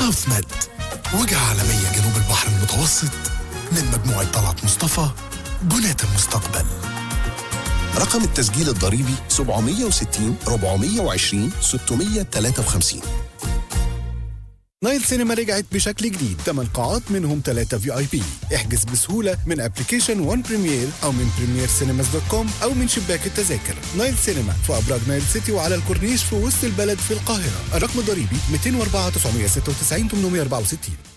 ساوث ميد وجهة عالمية جنوب البحر المتوسط من مجموعة طلعت مصطفى بناة المستقبل رقم التسجيل الضريبي 760 420 653 نايل سينما رجعت بشكل جديد 8 قاعات منهم 3 في اي بي احجز بسهوله من ابلكيشن وان بريمير او من بريمير سينماز دوت كوم او من شباك التذاكر نايل سينما في ابراج نايل سيتي وعلى الكورنيش في وسط البلد في القاهره الرقم الضريبي 204 996 864